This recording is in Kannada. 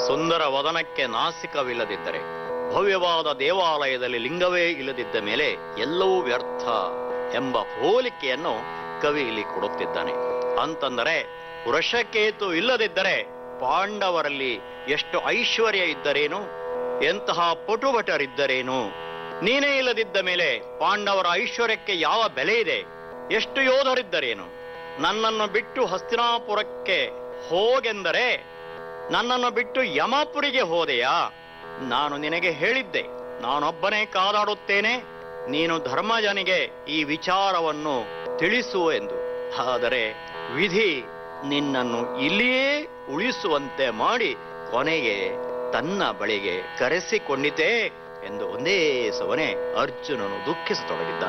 ಸುಂದರ ವದನಕ್ಕೆ ನಾಸಿಕವಿಲ್ಲದಿದ್ದರೆ ಭವ್ಯವಾದ ದೇವಾಲಯದಲ್ಲಿ ಲಿಂಗವೇ ಇಲ್ಲದಿದ್ದ ಮೇಲೆ ಎಲ್ಲವೂ ವ್ಯರ್ಥ ಎಂಬ ಹೋಲಿಕೆಯನ್ನು ಕವಿ ಇಲ್ಲಿ ಕೊಡುತ್ತಿದ್ದಾನೆ ಅಂತಂದರೆ ವೃಷಕೇತು ಇಲ್ಲದಿದ್ದರೆ ಪಾಂಡವರಲ್ಲಿ ಎಷ್ಟು ಐಶ್ವರ್ಯ ಇದ್ದರೇನು ಎಂತಹ ಪಟುಭಟರಿದ್ದರೇನು ನೀನೇ ಇಲ್ಲದಿದ್ದ ಮೇಲೆ ಪಾಂಡವರ ಐಶ್ವರ್ಯಕ್ಕೆ ಯಾವ ಬೆಲೆ ಇದೆ ಎಷ್ಟು ಯೋಧರಿದ್ದರೇನು ನನ್ನನ್ನು ಬಿಟ್ಟು ಹಸ್ತಿನಾಪುರಕ್ಕೆ ಹೋಗೆಂದರೆ ನನ್ನನ್ನು ಬಿಟ್ಟು ಯಮಪುರಿಗೆ ಹೋದೆಯಾ ನಾನು ನಿನಗೆ ಹೇಳಿದ್ದೆ ನಾನೊಬ್ಬನೇ ಕಾದಾಡುತ್ತೇನೆ ನೀನು ಧರ್ಮಜನಿಗೆ ಈ ವಿಚಾರವನ್ನು ತಿಳಿಸು ಎಂದು ಆದರೆ ವಿಧಿ ನಿನ್ನನ್ನು ಇಲ್ಲಿಯೇ ಉಳಿಸುವಂತೆ ಮಾಡಿ ಕೊನೆಗೆ ತನ್ನ ಬಳಿಗೆ ಕರೆಸಿಕೊಂಡಿತೇ ಎಂದು ಒಂದೇ ಸವನೆ ಅರ್ಜುನನು ದುಃಖಿಸತೊಡಗಿದ್ದಾನೆ